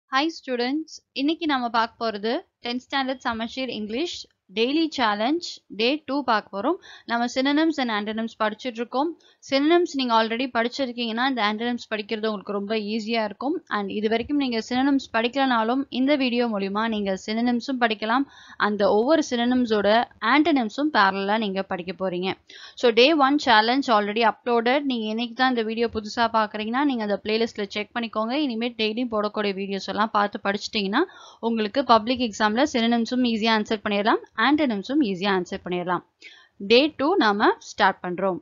hi students இன்னைக்கு நம்ம பார்க்க போகிறது 10th ஸ்டாண்டர்ட் சமச்சீர் English daily challenge day two பார்க்க போகிறோம் நம்ம சினனம்ஸ் அண்ட் ஆண்டனம்ஸ் படிச்சுட்டு இருக்கோம் சினனம்ஸ் நீங்கள் ஆல்ரெடி படிச்சிருக்கீங்கன்னா இந்த ஆண்டனம்ஸ் படிக்கிறது உங்களுக்கு ரொம்ப ஈஸியாக இருக்கும் அண்ட் இது வரைக்கும் நீங்கள் சினனம்ஸ் படிக்கலனாலும் இந்த வீடியோ மூலிமா நீங்கள் சினனம்ஸும் படிக்கலாம் அந்த ஒவ்வொரு சினனம்ஸோட ஆண்டனம்ஸும் பேரலாக நீங்கள் படிக்க போகிறீங்க so day one challenge already uploaded நீங்கள் என்னைக்கு தான் இந்த வீடியோ புதுசாக பார்க்குறீங்கன்னா நீங்கள் அந்த பிளேலிஸ்ட்டில் செக் பண்ணிக்கோங்க இனிமேல் டெய்லியும் போடக்கூடிய வீடியோஸ் எல்லாம் பார்த்து படிச்சிட்டிங்கன்னா உங்களுக்கு பப்ளிக் எக்ஸாமில் சினனம்ஸும் ஈஸியாக ஆன்சர் பண்ணிடலாம் ஆண்டனம்ஸும் ஈஸியாக ஆன்சர் பண்ணிடலாம் டே டூ நாம ஸ்டார்ட் பண்ணுறோம்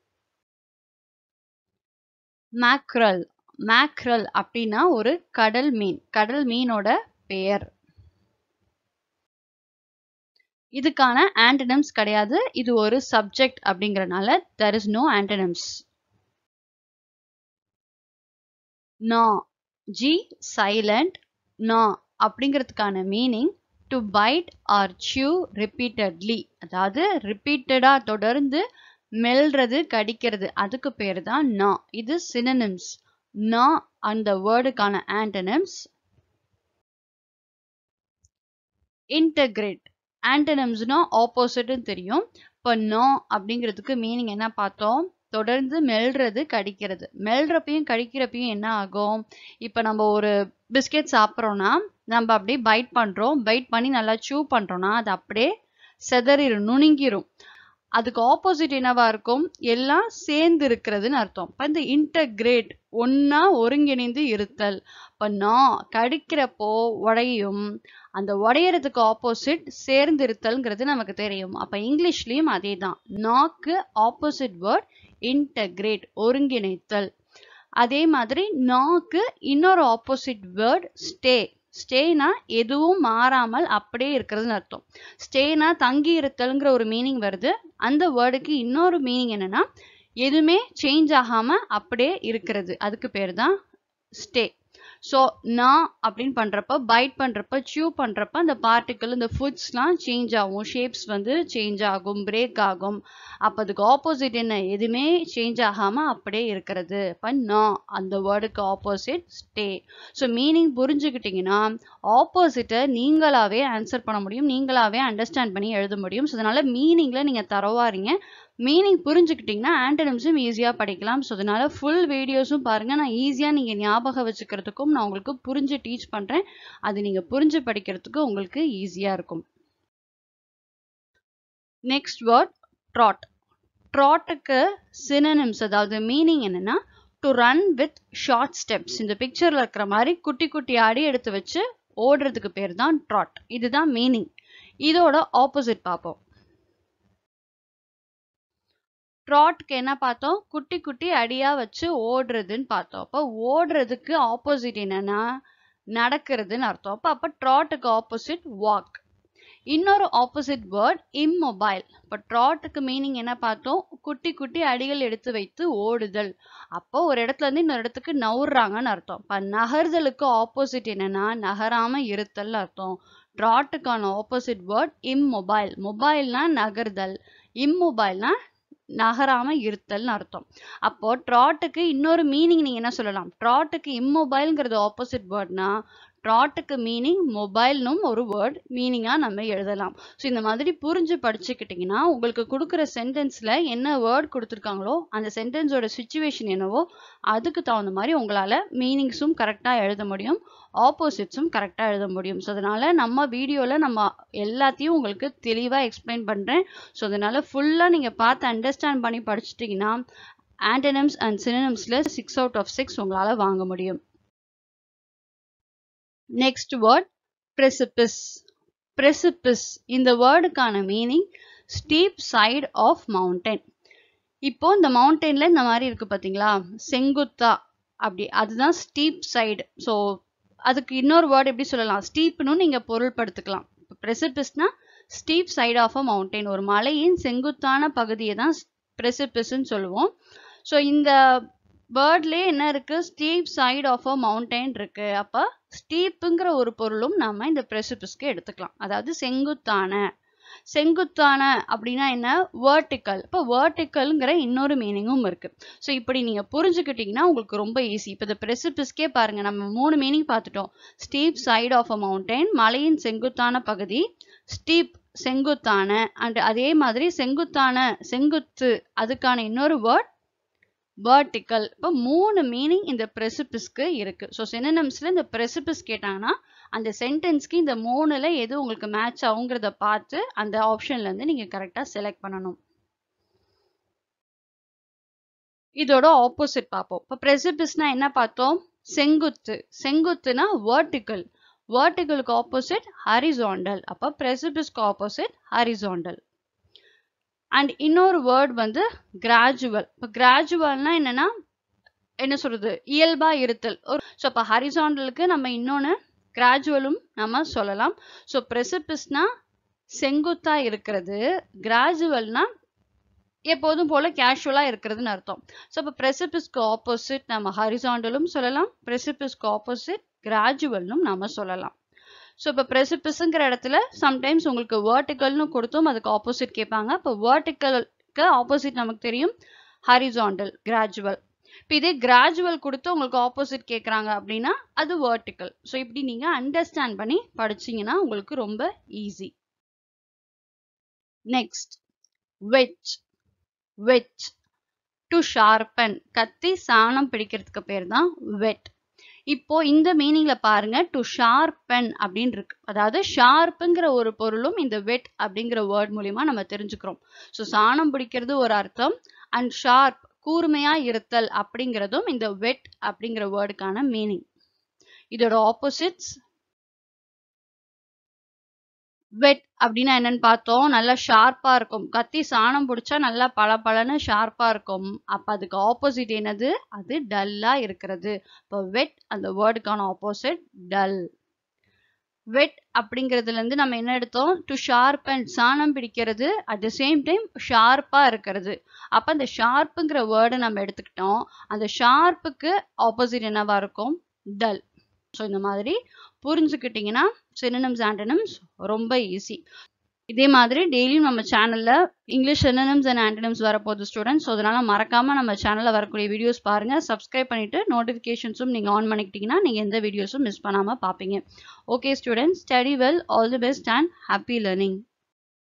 மேக்ரல் மேக்ரல் அப்படின்னா ஒரு கடல் மீன் கடல் மீனோட பெயர் இதுக்கான ஆண்டனம்ஸ் கிடையாது இது ஒரு சப்ஜெக்ட் அப்படிங்கறனால there is no antonyms gnaw G silent gnaw அப்படிங்கிறதுக்கான meaning to bite or chew repeatedly அதாவது ரிப்பீட்டடா தொடர்ந்து மெல்றது கடிக்கிறது அதுக்கு பேர் தான் நா இது சினனிம்ஸ் நா அந்த வேர்டுக்கான ஆண்டனம்ஸ் இன்டகிரேட் ஆண்டனம்ஸ்னா ஆப்போசிட்னு தெரியும் இப்போ நோ அப்படிங்கிறதுக்கு மீனிங் என்ன பார்த்தோம் தொடர்ந்து மெல்றது கடிக்கிறது மெல்றப்பையும் கடிக்கிறப்பையும் என்ன ஆகும் இப்போ நம்ம ஒரு பிஸ்கெட் சாப்பிட்றோன்னா நம்ம அப்படியே பைட் பண்ணுறோம் பைட் பண்ணி நல்லா சூ பண்ணுறோன்னா அது அப்படியே செதறிடும் நுணுங்கிரும் அதுக்கு ஆப்போசிட் என்னவா இருக்கும் எல்லாம் சேர்ந்து இருக்கிறதுன்னு அர்த்தம் இப்போ இந்த இன்டகிரேட் ஒன்னா ஒருங்கிணைந்து இருத்தல் இப்போ நான் கடிக்கிறப்போ உடையும் அந்த உடையறதுக்கு ஆப்போசிட் சேர்ந்து இருத்தல்ங்கிறது நமக்கு தெரியும் அப்போ இங்கிலீஷ்லயும் அதே தான் நாக்கு ஆப்போசிட் வேர்ட் இன்டகிரேட் ஒருங்கிணைத்தல் அதே மாதிரி நாக்கு இன்னொரு ஆப்போசிட் வேர்ட் ஸ்டே ஸ்டேனா எதுவும் மாறாமல் அப்படியே இருக்கிறதுன்னு அர்த்தம் ஸ்டேனா தங்கி இருத்தல்ங்கிற ஒரு மீனிங் வருது அந்த வேர்டுக்கு இன்னொரு மீனிங் என்னன்னா எதுவுமே சேஞ்ச் ஆகாம அப்படியே இருக்கிறது அதுக்கு பேர் தான் ஸ்டே ஸோ நான் அப்படின்னு பண்ணுறப்ப பைட் பண்ணுறப்ப சியூ பண்ணுறப்ப அந்த பார்ட்டிக்கல் இந்த ஃபுட்ஸ்லாம் சேஞ்ச் ஆகும் ஷேப்ஸ் வந்து சேஞ்ச் ஆகும் பிரேக் ஆகும் அப்போ அதுக்கு ஆப்போசிட் என்ன எதுவுமே சேஞ்ச் ஆகாமல் அப்படியே இருக்கிறது இப்போ நான் அந்த வேர்டுக்கு ஆப்போசிட் ஸ்டே ஸோ மீனிங் புரிஞ்சுக்கிட்டிங்கன்னா ஆப்போசிட்டை நீங்களாவே ஆன்சர் பண்ண முடியும் நீங்களாவே அண்டர்ஸ்டாண்ட் பண்ணி எழுத முடியும் ஸோ அதனால மீனிங்கில் நீங்கள் தரவாறீங்க மீனிங் புரிஞ்சுக்கிட்டிங்கன்னா ஆண்டனம்ஸும் ஈஸியாக படிக்கலாம் ஸோ அதனால ஃபுல் வீடியோஸும் பாருங்கள் நான் ஈஸியாக நீங்கள் ஞாபகம் வச்சுக்கிறதுக்கும் நான் உங்களுக்கு புரிஞ்சு டீச் பண்ணுறேன் அது நீங்கள் புரிஞ்சு படிக்கிறதுக்கு உங்களுக்கு ஈஸியாக இருக்கும் நெக்ஸ்ட் வேர்ட் ட்ராட் ட்ராட்டுக்கு சினனிம்ஸ் அதாவது மீனிங் என்னன்னா to run with short steps இந்த பிக்சரில் இருக்கிற மாதிரி குட்டி குட்டி அடி எடுத்து வச்சு ஓடுறதுக்கு பேர் தான் ட்ராட் இதுதான் மீனிங் இதோட ஆப்போசிட் பார்ப்போம் ட்ராட்க்கு என்ன பார்த்தோம் குட்டி குட்டி அடியா வச்சு ஓடுறதுன்னு பார்த்தோம் அப்போ ஓடுறதுக்கு ஆப்போசிட் என்னன்னா நடக்கிறதுன்னு அர்த்தம் அப்போ அப்போ ட்ராட்டுக்கு ஆப்போசிட் வாக் இன்னொரு ஆப்போசிட் வேர்ட் இம்மொபைல் இப்போ ட்ராட்டுக்கு மீனிங் என்ன பார்த்தோம் குட்டி குட்டி அடிகள் எடுத்து வைத்து ஓடுதல் அப்போ ஒரு இடத்துல இருந்து இன்னொரு இடத்துக்கு நவுறாங்கன்னு அர்த்தம் இப்போ நகர்தலுக்கு ஆப்போசிட் என்னன்னா நகராம இருத்தல் அர்த்தம் ட்ராட்டுக்கான ஆப்போசிட் வேர்ட் இம்மொபைல் மொபைல்னா நகர்தல் இம்மொபைல்னா நகராம இருத்தல்னு அர்த்தம் அப்போ ட்ராட்டுக்கு இன்னொரு மீனிங் நீங்க என்ன சொல்லலாம் ட்ராட்டுக்கு இம்மொபைல்ங்கிறது ஆப்போசிட் வேர்ட்னா ட்ராட்டுக்கு மீனிங் மொபைல்னும் ஒரு வேர்ட் மீனிங்கா நம்ம எழுதலாம் ஸோ இந்த மாதிரி புரிஞ்சு படிச்சுக்கிட்டிங்கன்னா உங்களுக்கு கொடுக்குற சென்டென்ஸ்ல என்ன வேர்ட் கொடுத்துருக்காங்களோ அந்த சென்டென்ஸோட சுச்சுவேஷன் என்னவோ அதுக்கு தகுந்த மாதிரி உங்களால மீனிங்ஸும் கரெக்டா எழுத முடியும் ஆப்போசிட்ஸும் கரெக்டாக எழுத முடியும் ஸோ அதனால நம்ம வீடியோவில் நம்ம எல்லாத்தையும் உங்களுக்கு தெளிவாக எக்ஸ்பிளைன் பண்ணுறேன் ஸோ அதனால ஃபுல்லாக நீங்கள் பார்த்து அண்டர்ஸ்டாண்ட் பண்ணி படிச்சிட்டிங்கன்னா ஆண்டனம்ஸ் அண்ட் சினனம்ஸில் சிக்ஸ் அவுட் ஆஃப் சிக்ஸ் உங்களால் வாங்க முடியும் நெக்ஸ்ட் வேர்ட் ப்ரெசிபிஸ் ப்ரெசிபிஸ் இந்த வேர்டுக்கான meaning steep side of mountain இப்போ இந்த மவுண்டெயின்ல இந்த மாதிரி இருக்கு பார்த்தீங்களா செங்குத்தா அப்படி அதுதான் ஸ்டீப் சைடு ஸோ அதுக்கு இன்னொரு வேர்டு எப்படி சொல்லலாம் ஸ்டீப்னு நீங்கள் பொருள்படுத்திக்கலாம் இப்போ ப்ரெசிபிஸ்னா steep side of a mountain ஒரு மலையின் செங்குத்தான பகுதியை தான் ப்ரெசிபிஸ்ன்னு சொல்லுவோம் ஸோ இந்த வேர்ட்லேயே என்ன இருக்கு steep side of a mountain இருக்கு அப்போ ஸ்டீப்புங்கிற ஒரு பொருளும் நம்ம இந்த ப்ரெசிபிஸ்க்கு எடுத்துக்கலாம் அதாவது செங்குத்தான செங்குத்தான அப்படின்னா என்ன வேர்டிக்கல் இப்போ வேர்டிக்கல்ங்கிற இன்னொரு மீனிங்கும் இருக்கு ஸோ இப்படி நீங்க புரிஞ்சுக்கிட்டீங்கன்னா உங்களுக்கு ரொம்ப ஈஸி இப்போ இந்த precipice-க்கே பாருங்க நம்ம மூணு மீனிங் பார்த்துட்டோம் steep side of a mountain மலையின் செங்குத்தான பகுதி ஸ்டீப் செங்குத்தான அண்ட் அதே மாதிரி செங்குத்தான செங்குத்து அதுக்கான இன்னொரு வேர்ட் vertical இப்போ மூணு மீனிங் இந்த precipice-க்கு இருக்கு ஸோ synonyms-ல இந்த precipice கேட்டாங்கன்னா அந்த சென்டென்ஸ்க்கு இந்த மூணுல எது உங்களுக்கு மேட்ச் ஆகுங்கிறத பார்த்து அந்த ஆப்ஷன்ல இருந்து நீங்க கரெக்டா செலக்ட் பண்ணணும் இதோட ஆப்போசிட் பார்ப்போம் இப்போ precipice-னா என்ன பார்த்தோம் செங்குத்து செங்குத்துனா vertical verticalக்கு ஆப்போசிட் ஹரிசாண்டல் அப்போ precipice-க்கு ஆப்போசிட் ஹரிசாண்டல் அண்ட் இன்னொரு வேர்ட் வந்து கிராஜுவல் இப்போ கிராஜுவல்னா என்னன்னா என்ன சொல்றது இயல்பா இருத்தல் ஒரு ஸோ அப்போ ஹரிசாண்டலுக்கு நம்ம இன்னொன்று கிராஜுவலும் நம்ம சொல்லலாம் ஸோ precipice-னா செங்குத்தா இருக்கிறது கிராஜுவல்னா எப்போதும் போல கேஷுவலா இருக்கிறதுன்னு அர்த்தம் ஸோ அப்போ precipice-க்கு ஆப்போசிட் நம்ம ஹரிசாண்டலும் சொல்லலாம் precipice-க்கு ஆப்போசிட் கிராஜுவல்னும் நம்ம சொல்லலாம் ஸோ இப்போ precipiceங்கிற இடத்துல சம்டைம்ஸ் உங்களுக்கு வேர்டிக்கல்னு கொடுத்தும் அதுக்கு ஆப்போசிட் கேட்பாங்க இப்போ வேர்டிக்கலுக்கு ஆப்போசிட் நமக்கு தெரியும் ஹரிசாண்டல் கிராஜுவல் இப்போ இதே கிராஜுவல் கொடுத்து உங்களுக்கு ஆப்போசிட் கேட்குறாங்க அப்படின்னா அது வேர்டிக்கல் ஸோ இப்படி நீங்கள் அண்டர்ஸ்டாண்ட் பண்ணி படிச்சீங்கன்னா உங்களுக்கு ரொம்ப ஈஸி நெக்ஸ்ட் வெச் வெச் டு ஷார்பன் கத்தி சாணம் பிடிக்கிறதுக்கு பேர் தான் வெட் இப்போ இந்த மீனிங்ல பாருங்க டு ஷார்பன் அப்படின்னு இருக்கு அதாவது ஷார்ப்புங்கிற ஒரு பொருளும் இந்த வெட் அப்படிங்கிற வேர்ட் மூலியமா நம்ம தெரிஞ்சுக்கிறோம் ஸோ சாணம் பிடிக்கிறது ஒரு அர்த்தம் அண்ட் ஷார்ப் கூர்மையா இருத்தல் அப்படிங்கிறதும் இந்த வெட் அப்படிங்கிற வேர்டுக்கான மீனிங் இதோட ஆப்போசிட்ஸ் வெட் அப்படின்னா என்னன்னு பார்த்தோம் நல்லா ஷார்ப்பா இருக்கும் கத்தி சாணம் பிடிச்சா நல்லா பளபளன்னு ஷார்ப்பா இருக்கும் அப்ப அதுக்கு ஆப்போசிட் என்னது அது டல்லா இருக்கிறது இப்போ வெட் அந்த வேர்டுக்கான ஆப்போசிட் டல் வெட் அப்படிங்கிறதுல இருந்து நம்ம என்ன எடுத்தோம் டு ஷார்பன் சாணம் பிடிக்கிறது அட் த சேம் டைம் ஷார்ப்பா இருக்கிறது அப்ப அந்த ஷார்ப்புங்கிற வேர்டை நம்ம எடுத்துக்கிட்டோம் அந்த ஷார்ப்புக்கு ஆப்போசிட் என்னவா இருக்கும் டல் ஸோ இந்த மாதிரி புரிஞ்சுக்கிட்டீங்கன்னா சினினம்ஸ் ஆண்டனம்ஸ் ரொம்ப ஈஸி இதே மாதிரி டெய்லியும் நம்ம சேனல்ல இங்கிலீஷ் சினினம்ஸ் அண்ட் ஆண்டனம்ஸ் வரப்போகுது ஸ்டூடெண்ட்ஸ் ஸோ அதனால மறக்காம நம்ம சேனல்ல வரக்கூடிய வீடியோஸ் பாருங்க சப்ஸ்கிரைப் பண்ணிட்டு நோட்டிஃபிகேஷன்ஸும் நீங்க ஆன் பண்ணிக்கிட்டீங்கன்னா நீங்க எந்த வீடியோஸும் மிஸ் பண்ணாம பார்ப்பீங்க okay students study well all the best and happy learning